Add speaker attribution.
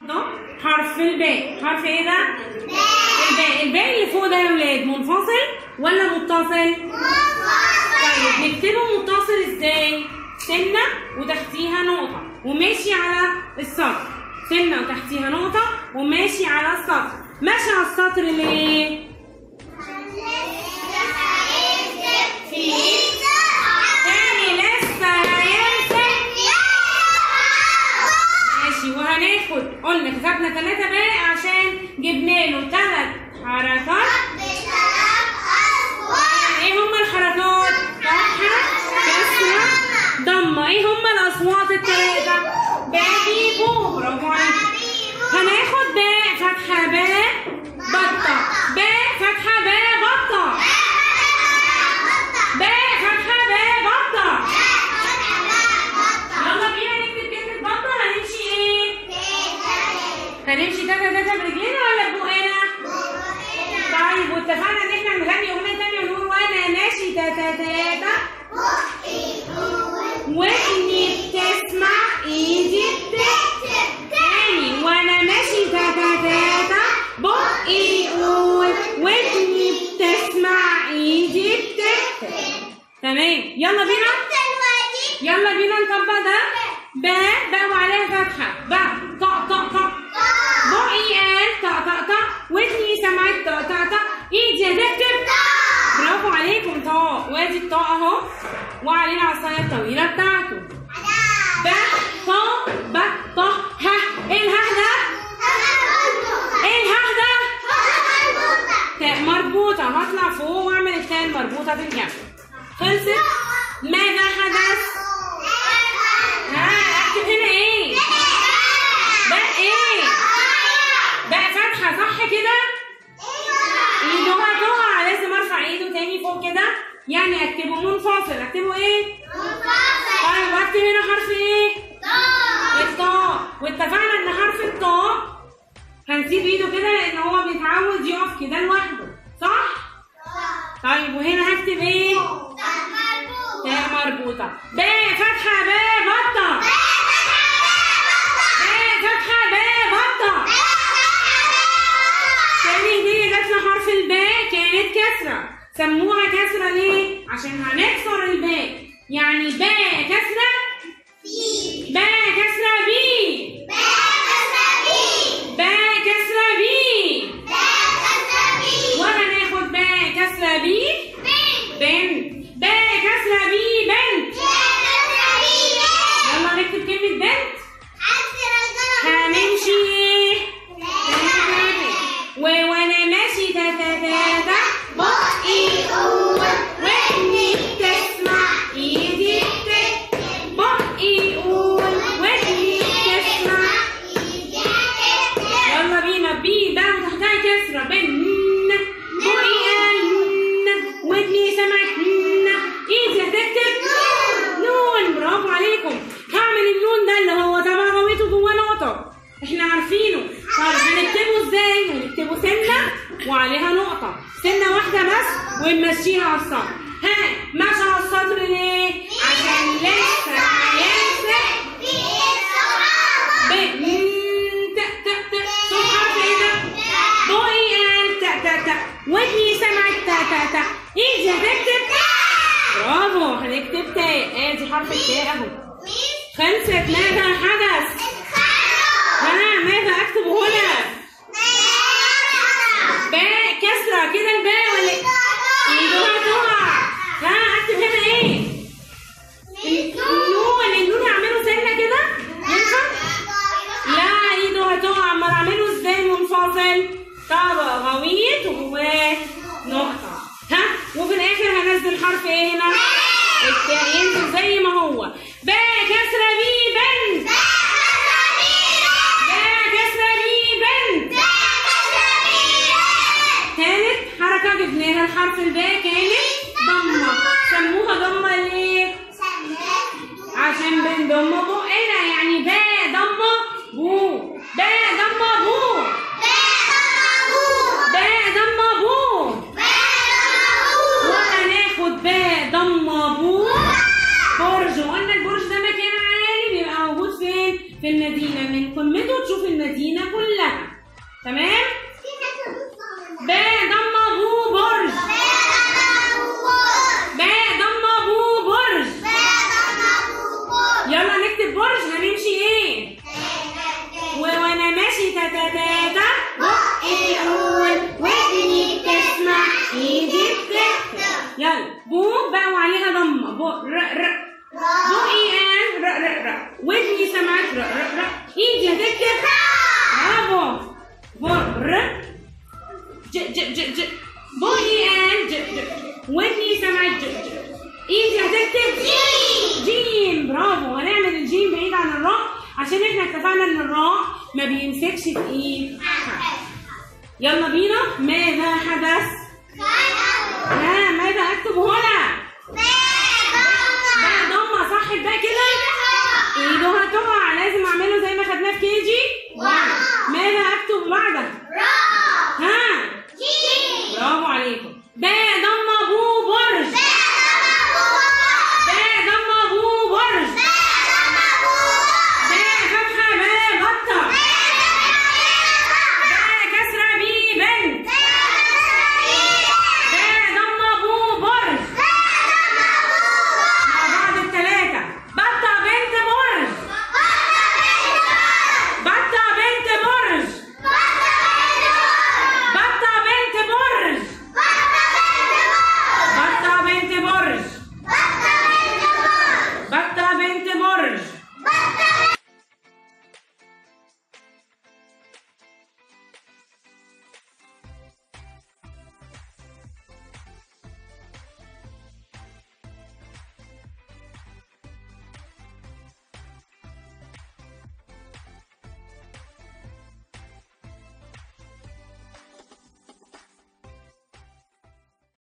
Speaker 1: ده حرف الباء حرف ايه ده؟ الباء الباء اللي فوق ده يا ولاد منفصل ولا متصل؟ طيب نكتبه متصل ازاي؟ سنة وتحتيها نقطة وماشي على السطر سنة وتحتيها نقطة وماشي على السطر ماشي على السطر ليه؟ تاني لسه هيمسك ماشي وهناخد قلنا كتبنا ثلاثة باء عشان جبنا له ثلاث حركات ايه هما الحركات؟ فتحة كسرة ضمة ايه هما الأصوات الثلاثة؟ باء بو برافو عليك هناخد باء فتحة باء بطة باء فتحة باء بطة باء فتحة باء بطة يلا بينا نكتب كلمة بطة هنمشي ايه؟ هنمشي تاتا تاتا برجلينا ولا ببقنا؟ طيب واتفقنا ان احنا هنغني اغنية تانية ونقول وانا ماشي تاتا تاتا واني بتسمع ايدي بتكتب تاني وانا ماشي تاتا تاتا بقي يقول ودني بتسمع ايدي بتكتب تمام يلا بينا يلا بينا نطبق ده باء باء وعليها فتحة باء طق طق طق بقي قال طق طق طق ودني سمعت طق طق طق ايدي هتكتب برافو عليكم طاء وادي الطاء اهو وعليه العصاية الطويلة بتاعته باء طاء باء طاء ها ايه الها ده؟ ايه الها ده؟ تاء مربوطة هطلع فوق واعمل التاء المربوطة في الجنب خلصت؟ ماذا حدث؟ ها اكتب هنا ايه؟ باء ايه؟ باء فتحة صح كده؟ ايده هتقع لازم ارفع ايده تاني فوق كده يعني اكتبه منفصل اكتبه ايه؟ طيب واكتب هنا حرف ايه؟ الطاء واتفقنا ان حرف الطاء هنسيب ايده كده لان هو بيتعود يقف كده لوحده صح؟ طيب وهنا هكتب ايه؟ تاء مربوطة باء فتحة باء بطة باء فتحة باء بطة تاني هدية جات لنا حرف الباء كانت كسرة سموها كسرة ليه؟ عشان هنكسر الباء يعني باء كسرة باء كسرة بي باء كسرة بي وهناخد باء كسرة بي بنت باء كسرة بي بنت يلا نكتب كلمة بنت هنمشي و- وانا ماشي تاتا تاتا بقي يقول ودني بتسمع ايدي بتكتب بقي يقول ودني بتسمع يلا بينا بي ده وتحتها كسرة بن بقي قال ن ودني سمعت ن ايدي هتكتب نون برافو عليكم هعمل النون ده اللي هو تبع غويته جواه نقطة احنا عارفينه طيب هنكتبه ازاي؟ هنكتبه سنة وعليها نقطة سنة واحدة بس ونمشيها على السطر ها ماشي على السطر ليه؟ عشان لسه هيمسك ب م- ت ت ت صوت حرف ايه ده؟ بقي قال ت ت ت ودني سمعت ت ت ت ايدي هتكتب برافو هنكتب تاء ادي حرف التاء اهو خلصت ماذا حدث؟ ها ماذا اكتب هنا؟ باء كسرة كده الباء ولا ايده هتقع ها اكتب هنا ايه؟ النون النون اعمله سنة كده ينفع؟ لا ايده هتقع امال اعمله ازاي منفصل؟ طبق غويط وجواه نقطة ها وفي الاخر هنزل حرف ايه هنا؟ التاء ينزل زي ما هو باء كسرة بي بنت باء كسرة بي بنت كانت حركة جبناها الحرف الباء كانت ضمة سموها ضمة ليه؟ عشان بنضم بقنا يعني باء ضمة بو باء ضمة بو باء ضمة بو وهناخد باء ضمة بو برج وقلنا البرج ده مكان عالي بيبقى موجود فين؟ في المدينة من قمته تشوف المدينة كلها تمام باء ضم بو برج باء ضم بو برج يلا نكتب برج هنمشي ايه و- وانا ماشي تاتا تاتا بقي يقول ودني بتسمع ايدي بتكتب يلا بو بقى وعليها ضمه بو ر ر بقي ان ر ر ر ودني سمعت ر ر ر ايدي هتكتب برافو بو ر ج ج ج ج بقي ان ج ج ودني سمعت ج ج ايدي هتكتب جيم برافو هنعمل الجيم بعيد عن الراء عشان احنا اتفقنا ان الراء ما بيمسكش في ايد حرف. يلا بينا ماذا